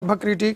బక్రీటి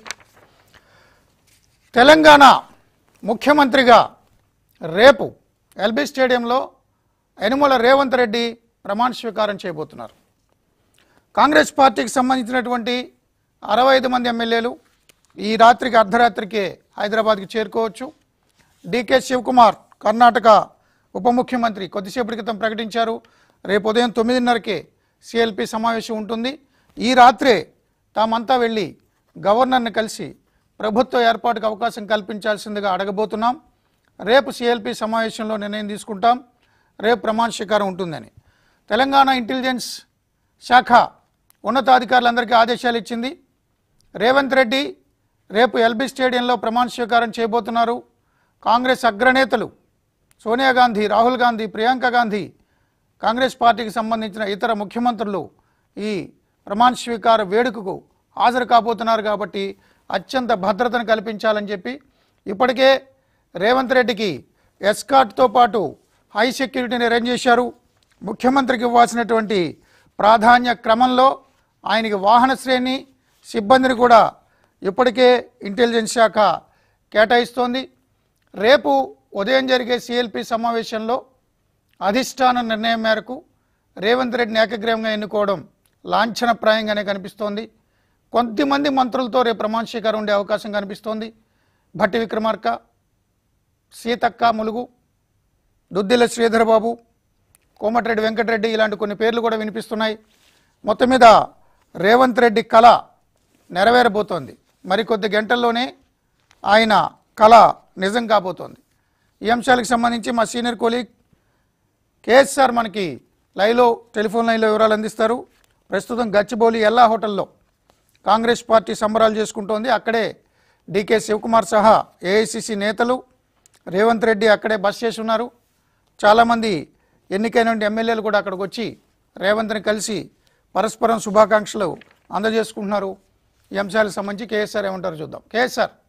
తెలంగాణ ముఖ్యమంత్రిగా రేపు ఎల్బీ స్టేడియంలో యనుమల రేవంత్ రెడ్డి ప్రమాణ స్వీకారం చేయబోతున్నారు కాంగ్రెస్ పార్టీకి సంబంధించినటువంటి అరవై ఐదు మంది ఎమ్మెల్యేలు ఈ రాత్రికి అర్ధరాత్రికే హైదరాబాద్కి చేరుకోవచ్చు డికే శివకుమార్ కర్ణాటక ఉప ముఖ్యమంత్రి కొద్దిసేపటి క్రితం ప్రకటించారు రేపు ఉదయం తొమ్మిదిన్నరకే సిఎల్పి సమావేశం ఉంటుంది ఈ రాత్రే తామంతా వెళ్ళి గవర్నర్ని కలిసి ప్రభుత్వ ఏర్పాటుకు అవకాశం కల్పించాల్సిందిగా అడగబోతున్నాం రేపు సిఎల్పి సమావేశంలో నిర్ణయం తీసుకుంటాం రేపు ప్రమాణ స్వీకారం ఉంటుందని తెలంగాణ ఇంటెలిజెన్స్ శాఖ ఉన్నతాధికారులందరికీ ఆదేశాలు ఇచ్చింది రేవంత్ రెడ్డి రేపు ఎల్బీ స్టేడియంలో ప్రమాణ స్వీకారం చేయబోతున్నారు కాంగ్రెస్ అగ్రనేతలు సోనియా గాంధీ రాహుల్ గాంధీ ప్రియాంక గాంధీ కాంగ్రెస్ పార్టీకి సంబంధించిన ఇతర ముఖ్యమంత్రులు ఈ ప్రమాణ స్వీకార వేడుకకు హాజరు కాబోతున్నారు కాబట్టి అత్యంత భద్రతను కల్పించాలని చెప్పి ఇప్పటికే రేవంత్ రెడ్డికి ఎస్కాట్తో పాటు హై సెక్యూరిటీని అరేంజ్ చేశారు ముఖ్యమంత్రికి ఇవ్వాల్సినటువంటి ప్రాధాన్య క్రమంలో ఆయనకి వాహన శ్రేణి సిబ్బందిని కూడా ఇప్పటికే ఇంటెలిజెన్స్ శాఖ కేటాయిస్తోంది రేపు ఉదయం జరిగే సిఎల్పి సమావేశంలో అధిష్టాన నిర్ణయం మేరకు రేవంత్ రెడ్డిని ఏకగ్రీవంగా ఎన్నుకోవడం లాంఛనప్రాయంగానే కనిపిస్తోంది కొద్దిమంది మంత్రులతో రేపు ప్రమాణ స్వీకారం ఉండే అవకాశం కనిపిస్తోంది భట్టి విక్రమార్క సీతక్క ములుగు దుద్దిల శ్రీధరబాబు కోమటిరెడ్డి వెంకటరెడ్డి ఇలాంటి కొన్ని పేర్లు కూడా వినిపిస్తున్నాయి మొత్తం మీద రేవంత్ రెడ్డి కళ నెరవేరబోతోంది మరికొద్ది గంటల్లోనే ఆయన కళ నిజం కాబోతోంది ఈ అంశాలకు సంబంధించి మా సీనియర్ కొలీగ్ కేఎస్ఆర్ మనకి లైవ్లో టెలిఫోన్ లైన్లో వివరాలు అందిస్తారు ప్రస్తుతం గచ్చిబౌలి ఎల్లా హోటల్లో కాంగ్రెస్ పార్టీ సంబరాలు చేసుకుంటోంది అక్కడే డీకే శివకుమార్ సహా ఏఐసిసి నేతలు రేవంత్ రెడ్డి అక్కడే బస్ చేసి ఉన్నారు చాలామంది ఎన్నికైన ఎమ్మెల్యేలు కూడా అక్కడికి వచ్చి రేవంత్ని కలిసి పరస్పరం శుభాకాంక్షలు అందజేసుకుంటున్నారు ఈ అంశాలకు సంబంధించి కేఎస్ఆర్ ఏమంటారు చూద్దాం కేఎస్ఆర్